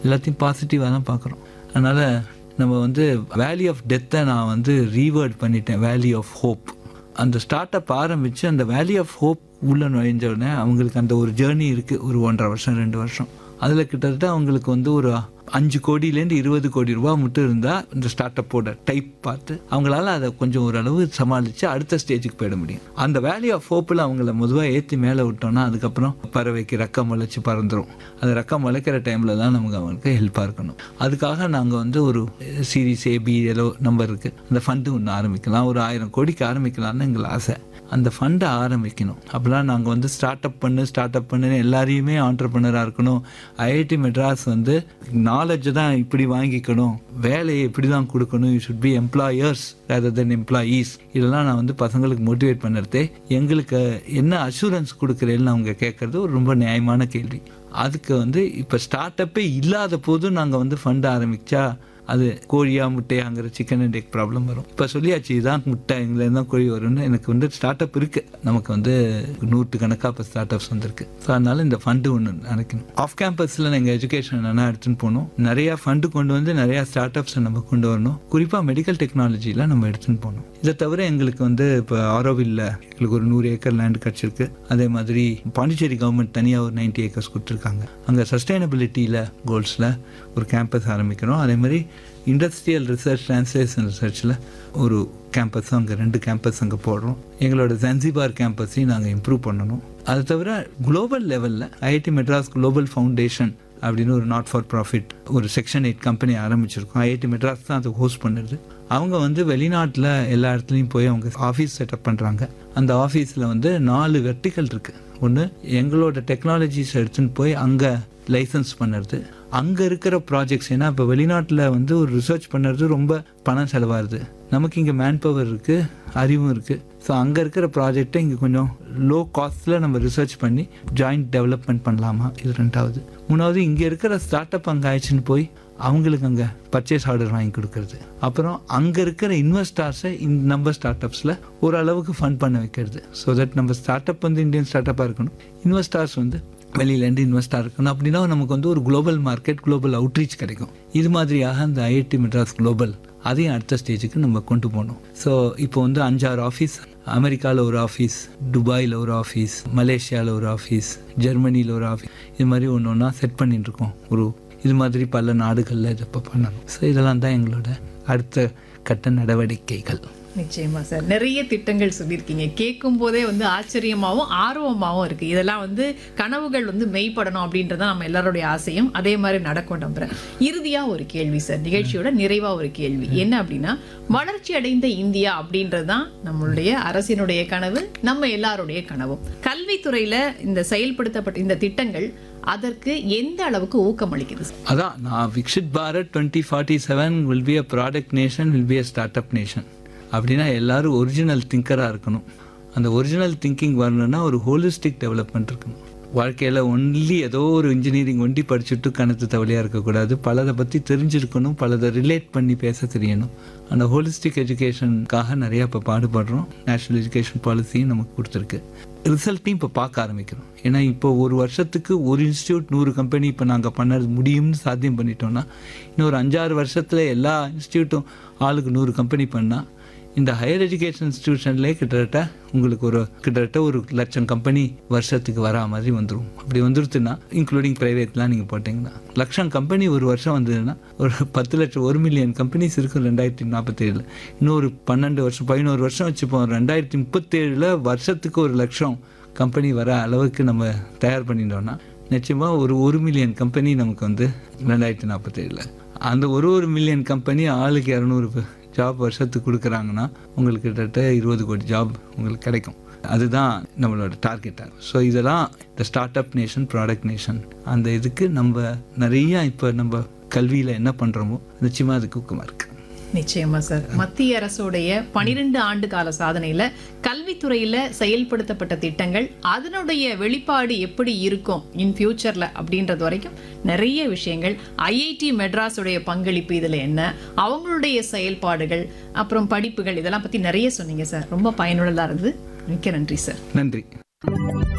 எல்லாத்தையும் பாசிட்டிவாக தான் பார்க்குறோம் அதனால் நம்ம வந்து வேலி ஆஃப் டெத்தை நான் வந்து ரீவேர்ட் பண்ணிட்டேன் வேலி ஆஃப் ஹோப் அந்த ஸ்டார்ட் அப் ஆரம்பித்து அந்த வேலி ஆஃப் ஹோப் உள்ளே நுழைஞ்ச உடனே அவங்களுக்கு அந்த ஒரு ஜேர்னி இருக்குது ஒரு ஒன்றரை வருஷம் ரெண்டு வருஷம் அதில் கிட்டத்தட்ட அவங்களுக்கு வந்து ஒரு அஞ்சு கோடியிலேருந்து இருபது கோடி ரூபா மட்டும் இருந்தால் இந்த ஸ்டார்ட் அப்போட டைப் பார்த்து அவங்களால அதை கொஞ்சம் ஓரளவு சமாளித்து அடுத்த ஸ்டேஜுக்கு போயிட முடியும் அந்த வேலி ஆஃப் ஹோப்பில் அவங்கள பொதுவாக ஏற்றி மேலே விட்டோம்னா அதுக்கப்புறம் பறவைக்கு ரெக்கம் முளைச்சி பறந்துடும் அந்த ரெக்கம் முளைக்கிற டைமில் தான் நமக்கு அவங்களுக்கு ஹெல்ப்பாக இருக்கணும் அதுக்காக நாங்கள் வந்து ஒரு சீரிஸ் ஏபி ஏதோ நம்பர் இருக்குது அந்த ஃபண்டு ஒன்று ஆரம்பிக்கலாம் ஒரு ஆயிரம் கோடிக்கு ஆரம்பிக்கலாம்னு எங்கள் ஆசை அந்த ஃபண்டை ஆரம்பிக்கணும் அப்போலாம் நாங்கள் வந்து ஸ்டார்ட் அப் பண்ணு ஸ்டார்ட் அப் பண்ணுன்னு எல்லாரையுமே ஆண்டர்பனராக இருக்கணும் ஐஐடி மெட்ராஸ் வந்து நாலேஜை தான் இப்படி வாங்கிக்கணும் வேலையை இப்படி தான் கொடுக்கணும் you should be employers rather then employees இதெல்லாம் நான் வந்து பசங்களுக்கு மோட்டிவேட் பண்ணுறதே எங்களுக்கு என்ன அஷூரன்ஸ் கொடுக்குறேன்னு அவங்க கேட்குறது ஒரு ரொம்ப நியாயமான கேள்வி அதுக்கு வந்து இப்போ ஸ்டார்ட் அப்பே இல்லாத போதும் நாங்கள் வந்து ஃபண்ட் ஆரம்பித்தா அது கோழியா முட்டையாங்கிற சிக்கன் அண்ட் எக் ப்ராப்ளம் வரும் இப்போ சொல்லியாச்சு இதான் முட்டை எங்களுக்கு தான் கோழி வரும்னு எனக்கு வந்து ஸ்டார்ட் அப் இருக்கு நமக்கு வந்து நூற்று கணக்காக இப்போ ஸ்டார்ட் அப்ஸ் வந்திருக்கு ஸோ அதனால இந்த ஃபண்டு ஒன்று நினைக்கணும் ஆஃப் கேம்பஸில் நாங்கள் எஜுகேஷன் என்னென்ன எடுத்துன்னு போகணும் நிறையா ஃபண்டு கொண்டு வந்து நிறையா ஸ்டார்ட் அப்ஸை நம்ம கொண்டு வரணும் குறிப்பாக மெடிக்கல் டெக்னாலஜியில் நம்ம எடுத்துன்னு போகணும் இதை தவிர எங்களுக்கு வந்து இப்போ ஆரோவில்ல எங்களுக்கு ஒரு நூறு ஏக்கர் லேண்ட் கிடச்சிருக்கு அதே மாதிரி பாண்டிச்சேரி கவர்மெண்ட் தனியாக ஒரு நைன்டி ஏக்கர்ஸ் கொடுத்துருக்காங்க அங்கே சஸ்டைனபிலிட்டியில் கோல்ஸில் ஒரு கேம்பஸ் ஆரம்பிக்கிறோம் அதே மாதிரி இண்டஸ்ட்ரியல் ரிசர்ச் டிரான்ஸ்லேஷன் ரிசர்ச்சில் ஒரு கேம்பஸும் அங்கே ரெண்டு கேம்பஸ் அங்கே போடுறோம் எங்களோட ஜன்சிபார் கேம்பஸையும் நாங்கள் இம்ப்ரூவ் பண்ணணும் அது தவிர குளோபல் லெவலில் ஐஐடி மெட்ராஸ் குளோபல் ஃபவுண்டேஷன் அப்படின்னு ஒரு நாட் ஃபார் ப்ராஃபிட் ஒரு செக்ஷன் எயிட் கம்பெனி ஆரம்பிச்சிருக்கோம் ஐஐடி மெட்ராஸ் தான் அதை ஹோஸ்ட் பண்ணுறது அவங்க வந்து வெளிநாட்டில் எல்லா இடத்துலையும் போய் அவங்க ஆஃபீஸ் செட்டப் பண்ணுறாங்க அந்த ஆஃபீஸில் வந்து நாலு வெர்டிக்கல் இருக்குது ஒன்று எங்களோட டெக்னாலஜிஸ் எடுத்துன்னு போய் அங்கே லைசன்ஸ் பண்ணுறது அங்கே இருக்கிற ப்ராஜெக்ட்ஸ் ஏன்னா இப்போ வெளிநாட்டில் வந்து ஒரு ரிசர்ச் பண்ணுறது ரொம்ப பணம் செலவாகுது நமக்கு இங்கே மேன் பவர் இருக்குது அறிவும் இருக்குது ஸோ அங்கே இருக்கிற ப்ராஜெக்டை இங்கே கொஞ்சம் லோ காஸ்ட்டில் நம்ம ரிசர்ச் பண்ணி ஜாயிண்ட் டெவலப்மெண்ட் பண்ணலாமா இது ரெண்டாவது மூணாவது இங்கே இருக்கிற ஸ்டார்ட் அப் அங்கே ஆயிடுச்சுன்னு போய் அவங்களுக்கு அங்கே பர்ச்சேஸ் ஆர்டர் வாங்கி கொடுக்கறது அப்புறம் அங்கே இருக்கிற இன்வெஸ்டார்ஸை இந்த நம்ம ஸ்டார்ட் அப்ஸில் ஓரளவுக்கு ஃபண்ட் பண்ண வைக்கிறது ஸோ தட் நம்ம ஸ்டார்ட் அப் வந்து இந்தியன் ஸ்டார்ட் அப்பாக இருக்கணும் இன்வெஸ்டார்ஸ் வந்து வெளியிலேருந்து இன்வெஸ்டாக இருக்கணும் அப்படின்னா நமக்கு வந்து ஒரு குளோபல் மார்க்கெட் குளோபல் அவுட்ரீச் கிடைக்கும் இது மாதிரியாக அந்த ஐஐடி மெட்ராஸ் குளோபல் அதையும் அடுத்த ஸ்டேஜுக்கு நம்ம கொண்டு போகணும் ஸோ இப்போ வந்து அஞ்சாறு ஆஃபீஸ் அமெரிக்காவில் ஒரு ஆஃபீஸ் துபாயில் ஒரு ஆஃபீஸ் மலேசியாவில் ஒரு ஆஃபீஸ் ஜெர்மனியில் ஒரு ஆஃபீஸ் இது மாதிரி ஒன்று ஒன்றா செட் பண்ணிட்டு இருக்கோம் ஒரு இது மாதிரி பல நாடுகளில் இதை இப்போ பண்ணணும் ஸோ இதெல்லாம் தான் எங்களோட அடுத்த கட்ட நடவடிக்கைகள் நிச்சயமா சார் நிறைய திட்டங்கள் சொல்லியிருக்கீங்க கேட்கும் போதே வந்து ஆச்சரியமாவும் ஆர்வமாவும் இருக்கு இதெல்லாம் வந்து கனவுகள் வந்து மெய்ப்படணும் அப்படின்றத நம்ம எல்லாருடைய ஆசையும் அதே மாதிரி நடக்கும் நம்புறேன் இறுதியா ஒரு கேள்வி சார் நிகழ்ச்சியோட நிறைவா ஒரு கேள்வி என்ன அப்படின்னா வளர்ச்சி அடைந்த இந்தியா அப்படின்றது தான் நம்மளுடைய அரசினுடைய கனவு நம்ம எல்லாருடைய கனவும் கல்வித்துறையில இந்த செயல்படுத்தப்பட்ட இந்த திட்டங்கள் அதற்கு எந்த அளவுக்கு ஊக்கம் அளிக்குது சார்? அதான் நான் Viksit Bharat twenty forty seven will be a product nation will be a start up nation அப்படின்னா எல்லாரும் ஒரிஜினல் திங்கராக இருக்கணும் அந்த ஒரிஜினல் திங்கிங் வரணும்னா ஒரு ஹோலிஸ்டிக் டெவலப்மெண்ட் இருக்கணும் வாழ்க்கையில் ஒன்லி ஏதோ ஒரு இன்ஜினியரிங் ஒண்டி படிச்சுட்டு கணத்து தவளையாக இருக்கக்கூடாது பலதை பற்றி தெரிஞ்சிருக்கணும் பலதை ரிலேட் பண்ணி பேச தெரியணும் அந்த ஹோலிஸ்டிக் எஜுகேஷனுக்காக நிறையா இப்போ பாடுபடுறோம் நேஷ்னல் எஜுகேஷன் பாலிசியும் நமக்கு கொடுத்துருக்கு ரிசல்ட்டையும் இப்போ பார்க்க ஆரம்பிக்கிறோம் ஏன்னா இப்போ ஒரு வருஷத்துக்கு ஒரு இன்ஸ்டியூட் நூறு கம்பெனி இப்போ நாங்கள் பண்ணது முடியும்னு சாத்தியம் பண்ணிட்டோம்னா இன்னொரு அஞ்சாறு வருஷத்தில் எல்லா இன்ஸ்டியூட்டும் ஆளுக்கு நூறு கம்பெனி பண்ணால் இந்த ஹையர் எஜுகேஷன் இன்ஸ்டியூஷன்லேயே கிட்டத்தட்ட உங்களுக்கு ஒரு கிட்டத்தட்ட ஒரு லட்சம் கம்பெனி வருஷத்துக்கு வரா மாதிரி வந்துடும் அப்படி வந்துருச்சுன்னா இன்க்ளூடிங் ப்ரைவேட்லாம் நீங்கள் போட்டிங்கன்னா லட்சம் கம்பெனி ஒரு வருஷம் வந்ததுன்னா ஒரு பத்து லட்சம் ஒரு மில்லியன் கம்பெனிஸ் இருக்கும் ரெண்டாயிரத்தி நாற்பத்தேழில் இன்னொரு பன்னெண்டு வருஷம் பதினோரு வருஷம் வச்சுப்போம் ரெண்டாயிரத்தி முப்பத்தேழில் வருஷத்துக்கு ஒரு லட்சம் கம்பெனி வர அளவுக்கு நம்ம தயார் பண்ணிட்டோம்னா நிச்சயமாக ஒரு ஒரு மில்லியன் கம்பெனி நமக்கு வந்து ரெண்டாயிரத்தி நாற்பத்தேழில் அந்த ஒரு ஒரு மில்லியன் கம்பெனி ஆளுக்கு இரநூறு ஜாப் வருஷத்துக்கு கொடுக்குறாங்கன்னா உங்களுக்கு கிட்டத்தட்ட இருபது கோடி ஜாப் உங்களுக்கு கிடைக்கும் அதுதான் நம்மளோட டார்கெட்டாக ஸோ இதெல்லாம் இந்த start up nation product nation அந்த இதுக்கு நம்ம நிறைய இப்போ நம்ம கல்வியில் என்ன பண்ணுறோமோ நிச்சயமாக அதுக்கு ஊக்கமாக இருக்குது நிச்சயமா சார் மத்திய அரசுடைய பனிரெண்டு ஆண்டு கால சாதனையில கல்வித்துறையில செயல்படுத்தப்பட்ட திட்டங்கள் அதனுடைய வெளிப்பாடு எப்படி இருக்கும் இன் ஃபியூச்சர்ல அப்படின்றது வரைக்கும் நிறைய விஷயங்கள் ஐஐடி மெட்ராஸுடைய பங்களிப்பு இதுல என்ன அவங்களுடைய செயல்பாடுகள் அப்புறம் படிப்புகள் இதெல்லாம் பத்தி நிறைய சொன்னீங்க சார் ரொம்ப பயனுள்ளதா இருந்தது மிக்க நன்றி சார் நன்றி